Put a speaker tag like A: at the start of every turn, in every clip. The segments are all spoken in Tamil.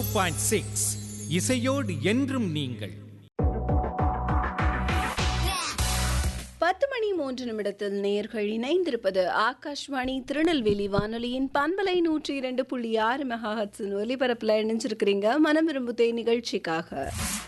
A: பாயிண்ட் சிக்ஸ் இசையோடு என்றும் நீங்கள்
B: பத்து மணி மூன்று நிமிடத்தில் நேர்கள் இணைந்திருப்பது ஆகாஷ்வாணி திருநெல்வேலி வானொலியின் பண்பலை நூற்றி இரண்டு புள்ளி ஆறு மெகாஹட்ஸின் ஒலிபரப்பில் இணைஞ்சிருக்கிறீங்க மனம் விரும்புதே நிகழ்ச்சிக்காக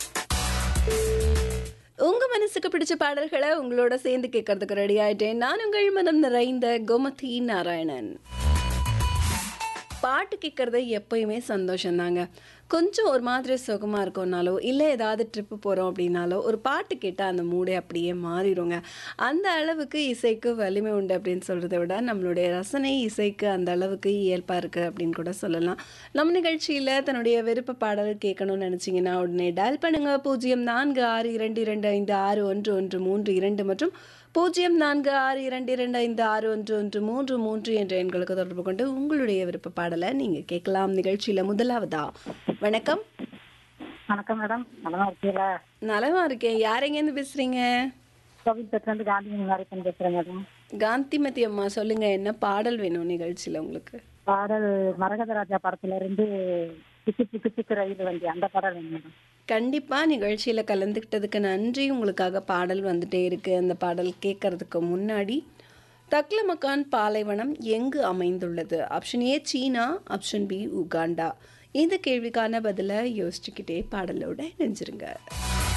B: உங்க மனசுக்கு பிடிச்ச பாடல்களை உங்களோட சேர்ந்து கேட்கறதுக்கு ரெடி ஆயிட்டேன் நான் உங்கள் மனம் நிறைந்த கோமதி நாராயணன் பாட்டு கேட்குறது எப்பயுமே சந்தோஷம்தாங்க கொஞ்சம் ஒரு மாதிரி சுகமாக இருக்கோம்னாலோ இல்லை ஏதாவது ட்ரிப்பு போகிறோம் அப்படின்னாலோ ஒரு பாட்டு கேட்டால் அந்த மூடே அப்படியே மாறிடுங்க அந்த அளவுக்கு இசைக்கு வலிமை உண்டு அப்படின்னு சொல்கிறத விட நம்மளுடைய ரசனை இசைக்கு அந்த அளவுக்கு இயல்பாக இருக்குது அப்படின்னு கூட சொல்லலாம் நம்ம நிகழ்ச்சியில் தன்னுடைய விருப்ப பாடல் கேட்கணும்னு நினச்சிங்கன்னா உடனே டயல் பண்ணுங்கள் பூஜ்ஜியம் நான்கு ஆறு இரண்டு இரண்டு ஐந்து ஆறு ஒன்று ஒன்று மூன்று இரண்டு மற்றும் பூஜ்ஜியம் நான்கு ஆறு இரண்டு இரண்டு ஐந்து ஆறு ஒன்று ஒன்று மூன்று மூன்று என்ற எண்களுக்கு தொடர்பு கொண்டு உங்களுடைய விருப்ப பாடலை நீங்கள் கேட்கலாம் நிகழ்ச்சியில் முதலாவதா வணக்கம்
C: வணக்கம் மேடம் நலமா இருக்கீங்களா
B: நலமா இருக்கேன் யார் எங்கேருந்து பேசுறீங்க
C: கோவில்பேட்டிலேருந்து காந்தி மாரியப்பன் பேசுகிறேன் மேடம்
B: காந்திமதி அம்மா சொல்லுங்க என்ன பாடல் வேணும் நிகழ்ச்சியில் உங்களுக்கு
C: பாடல் மரகத ராஜா படத்துல இருந்து பிச்சு பிச்சு பிச்சு ரயில் வண்டி அந்த பாடல் வேணும் மேடம்
B: கண்டிப்பா நிகழ்ச்சியில் கலந்துக்கிட்டதுக்கு நன்றி உங்களுக்காக பாடல் வந்துட்டே இருக்கு அந்த பாடல் கேட்கறதுக்கு முன்னாடி தக்லமக்கான் பாலைவனம் எங்கு அமைந்துள்ளது ஆப்ஷன் ஏ சீனா ஆப்ஷன் பி உகாண்டா இந்த கேள்விக்கான பதிலை யோசிச்சுக்கிட்டே பாடலோட இணைஞ்சிருங்க